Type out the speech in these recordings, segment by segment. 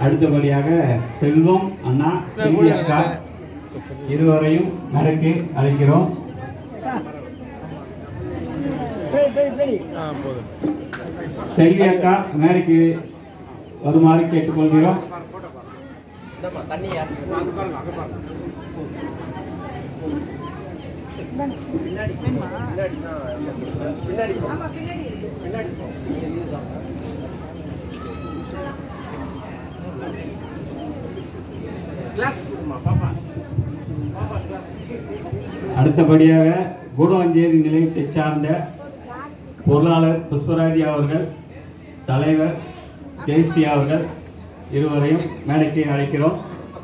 அடுத்தபடியாக செல்வம் அண்ணா செல்வி அக்கா இருவரையும் மேடைக்கு அழைக்கிறோம் செல்வி அக்கா மேடைக்கு வருமாறு கேட்டுக்கொள்கிறோம் அடுத்தபடியாக கூடவஞ்சேரி நிலையத்தை சார்ந்த பொருளாளர் புஷ்பராஜி அவர்கள் தலைவர் ஜெயஸ்ரீ அவர்கள் இருவரையும் மேடைக்கு அழைக்கிறோம்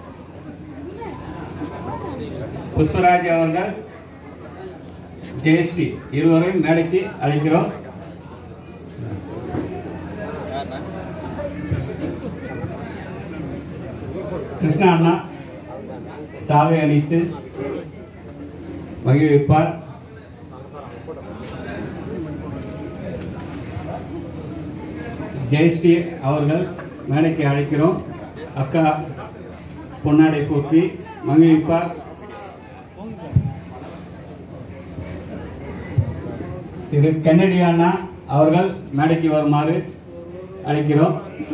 புஷ்பராஜ் அவர்கள் ஜெயஸ்ரீ இருவரையும் மேடைக்கு அழைக்கிறோம் கிருஷ்ணா அண்ணா சாலை அளித்து மகிழ்விப்பார் ஜெயஸ்ரீ அவர்கள் மேடைக்கு அழைக்கிறோம் அக்கா பொன்னாடை போக்கி மகிழ்விப்பார் திரு கென்னடி அண்ணா அவர்கள் மேடைக்கு வருமாறு அழைக்கிறோம்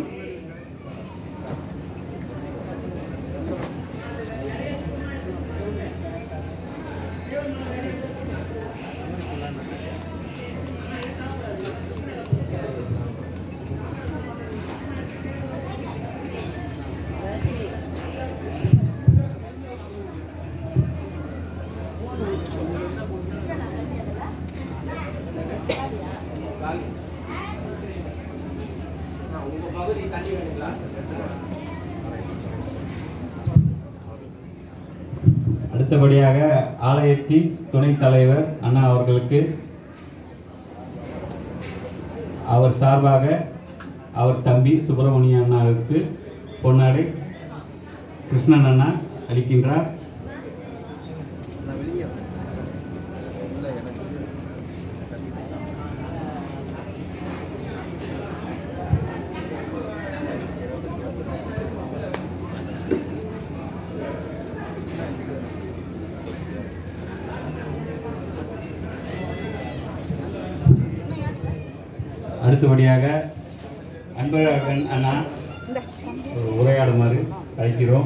அடுத்தபடியாக ஆலயத்தின் துணைத் தலைவர் அண்ணா அவர்களுக்கு அவர் சார்பாக அவர் தம்பி சுப்பிரமணிய அண்ணாவுக்கு பொன்னாடை கிருஷ்ணன் அண்ணா அளிக்கின்றார் அடுத்தபடியாக அன்பழகன் அண்ணா ஒரு உரையாடுமாறு அழைக்கிறோம்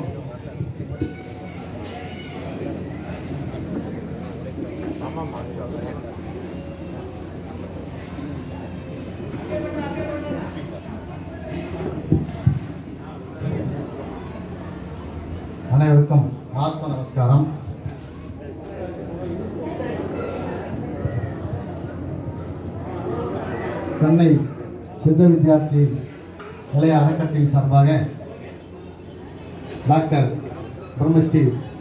அனைவருக்கும் ஆத்ம நமஸ்காரம் சென்னை சித்த வித்யார்த்தி நிலைய அறக்கட்டளை சார்பாக டாக்டர் பிரம்மஸ்ரீ